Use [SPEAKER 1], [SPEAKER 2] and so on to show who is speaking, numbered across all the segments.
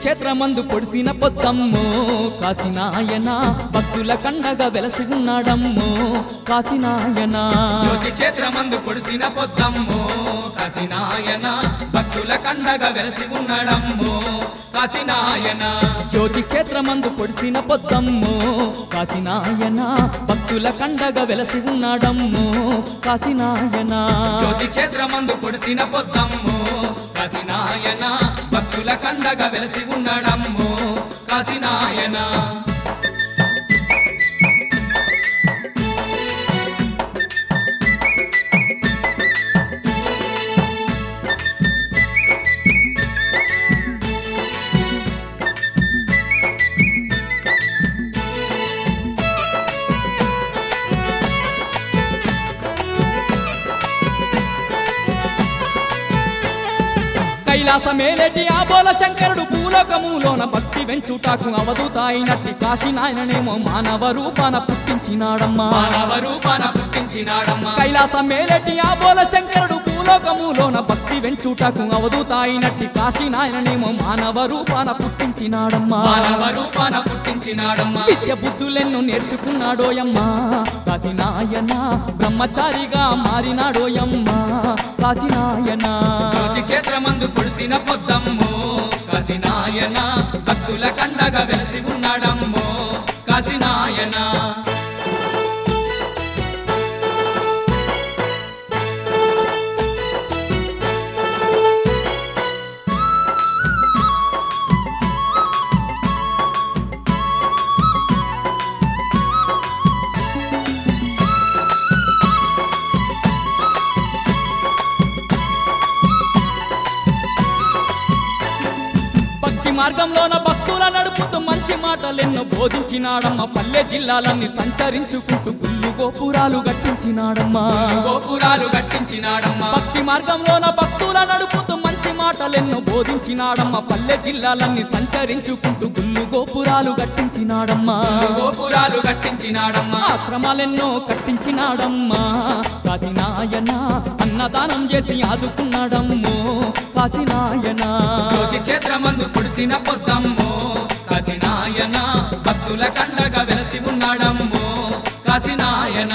[SPEAKER 1] క్షేత్రమందు పొడిసిన పొద్దమ్మో కాశీనాయన భక్తుల కండగా వెలసి ఉన్నాడమ్మో కాశీనాయన
[SPEAKER 2] జ్యోతి క్షేత్రమందు పొడిసిన పొద్దమ్మో కాశీనాయన భక్తుల కండగా వెలసి ఉన్నాడమ్మో కాశీనాయన
[SPEAKER 1] జ్యోతి క్షేత్రమందు పొడిసిన పొద్దమ్మో కాశీనాయన భక్తుల కండగా వెలసి ఉన్నాడమ్మో కాశీనాయన
[SPEAKER 2] జ్యోతి క్షేత్రమందు పొడిసిన పొద్దమ్మో కాశీనాయన భక్తుల కండగా వెలసి ఉన్నాడమ్మో కాశీనాయన
[SPEAKER 1] కైలాసమేలేటి ఆ బోల శంకరుడు భూలోకములోన భక్తి వెంచుటాకు అవధూతాయినట్టి కాశీనాయననేమో మానవ రూపాన పుట్టించినాడమ్మా
[SPEAKER 2] మానవ రూపాన పుట్టించినాడమ్మా
[SPEAKER 1] కైలాసమేలేటి ఆ బోల శంకరుడు భూలోకములోన భక్తి వెంచుటకు అవధూతాయినట్టి కాశీనాయననేమో మానవ రూపాన పుట్టించినాడమ్మా
[SPEAKER 2] మానవ రూపాన పుట్టించినాడమ్మా
[SPEAKER 1] విద్య బుద్ధులెన్నో నేర్చుకున్నాడోయమ్మా కాశీనాయన బ్రహ్మచారిగా మారినాడోయమ్మా కాశీనాయన
[SPEAKER 2] జ్యోతి క్షేత్రమందు పొడిసిన పొద్దమ్మో కాశీనాయన భక్తుల కండగా వెలసి ఉన్నాడమ్మో కాశీనాయన
[SPEAKER 1] భక్తి మార్గంలోన భక్తుల నడుపుతూ మంచి మాటలెన్నో బోధించినాడమ్మ పల్లె జిల్లాలన్నీ సంచరించుకుంటూ గుళ్ళు గోపురాలు గట్టించినాడమ్మా
[SPEAKER 2] గోపురాలు కట్టించినాడమ్మా
[SPEAKER 1] భక్తి మార్గంలోన భక్తుల నడుపుతూ మంచి మాటలెన్నో బోధించినాడమ్మ పల్లె జిల్లాలన్నీ సంచరించుకుంటూ గుళ్ళు గోపురాలు గట్టించినాడమ్మా
[SPEAKER 2] గోపురాలు కట్టించినాడమ్మా
[SPEAKER 1] ఆశ్రమాలెన్నో కట్టించినాడమ్మా కాశీనాయన అన్నదానం చేసి ఆదుకున్నాడమ్మో కాశీనాయన
[SPEAKER 2] జ్యోతి క్షేత్రమందు పొడిసిన పొద్దమ్మో కాశీనాయన భక్తుల కండగా వెలసి ఉన్నాడమ్మో కాశీనాయన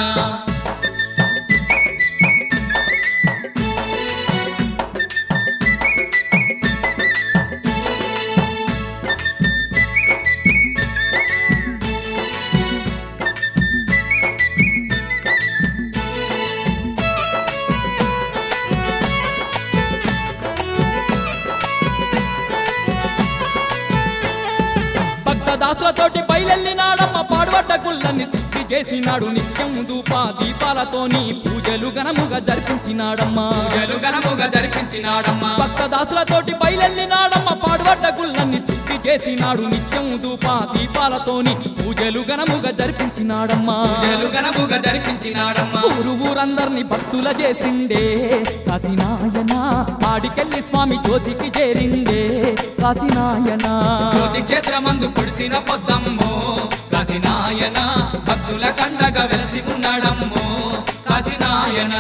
[SPEAKER 1] భక్తదాసులతోటి బయలెళ్ళినాడమ్మ పాడుబడ్డ గుళ్ళని శుద్ధి చేసినాడు నిత్యం ధూప దీపాలతోని పూజలు ఘనముగా జరిపించినాడమ్మా
[SPEAKER 2] పూజలు ఘనముగా జరిపించినాడమ్మా
[SPEAKER 1] భక్తదాసులతోటి బయలెళ్ళినాడమ్మ పాడుబడ్డ గుళ్ళని శుద్ధి చేసినాడు నిత్యం ధూప దీపాలతోని పూజలు ఘనముగా జరిపించినాడమ్మా
[SPEAKER 2] పూజలు ఘనముగా జరిపించినాడమ్మా
[SPEAKER 1] ఊరు ఊరందరిని భక్తుల చేసిండే కాశీనాయన ఆడికెళ్ళి స్వామి జ్యోతికి చేరిండే కాశీనాయన
[SPEAKER 2] జ్యోతి క్షేత్రమందు పొడిసిన పొద్దమ్మో కాశీనాయన భక్తుల కండగా వెలసి ఉన్నాడమ్మో కాశీనాయన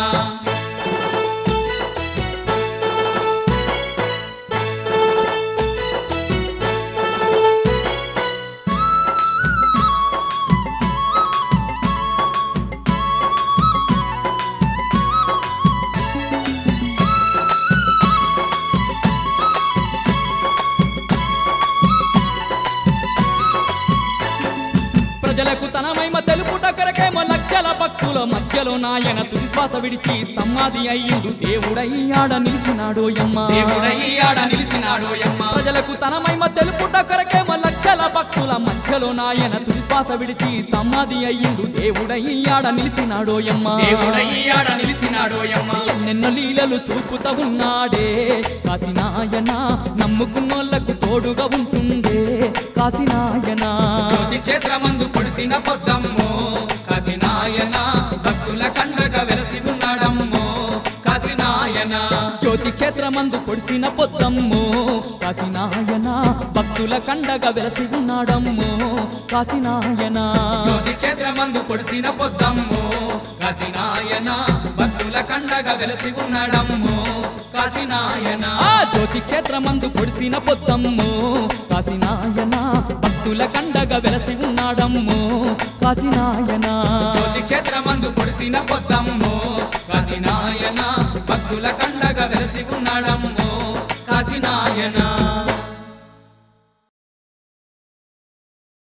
[SPEAKER 1] ప్రజలకు తన మహిమ తెలుపుట కొరకేమో లక్షల భక్తుల మధ్యలో నాయన తుది శ్వాస విడిచి సమాధి అయ్యిండు దేవుడయ్యాడ నిలిచినాడో యమ్మ
[SPEAKER 2] దేవుడయ్యాడ నిలిచినాడోయమ్మ
[SPEAKER 1] ప్రజలకు తన మహిమ తెలుపుట కొరకేమో లక్షల భక్తుల మధ్యలో నాయన తుది శ్వాస విడిచి సమాధి అయ్యిండు దేవుడయ్యాడ నిలిచినాడో యమ్మ
[SPEAKER 2] దేవుడయ్యాడ నిలిచినాడోయమ్మ
[SPEAKER 1] ఎన్నెన్నో లీలలు చూపుతా ఉన్నాడే కాశీనాయన నమ్ముకున్నోళ్లకు తోడుగా ఉంటుండే కాశీనాయన
[SPEAKER 2] జ్యోతి క్షేత్రమందు పొడిసిన పొద్దమ్మో కాశీనాయన భక్తుల కండగా వెలసి ఉన్నాడమ్మో కాశీనాయన
[SPEAKER 1] జ్యోతి క్షేత్రమందు పొడిసిన పొద్దమ్మో కాశీనాయన భక్తుల కండగా వెలసి ఉన్నాడమ్మో కాశీనాయన
[SPEAKER 2] జ్యోతి క్షేత్రమందు పొడిసిన పొద్దమ్మో కాశీనాయన భక్తుల కండగా వెలసి ఉన్నాడమ్మో కాశీనాయన
[SPEAKER 1] ఆ జ్యోతి క్షేత్రమందు పొడిసిన పొద్దమ్మో కాశీనాయన భక్తుల కండగా వెలసి ఉన్నాడమ్మో కాశీనాయన
[SPEAKER 2] జ్యోతి క్షేత్రమందు పొడిసిన పొద్దమ్ము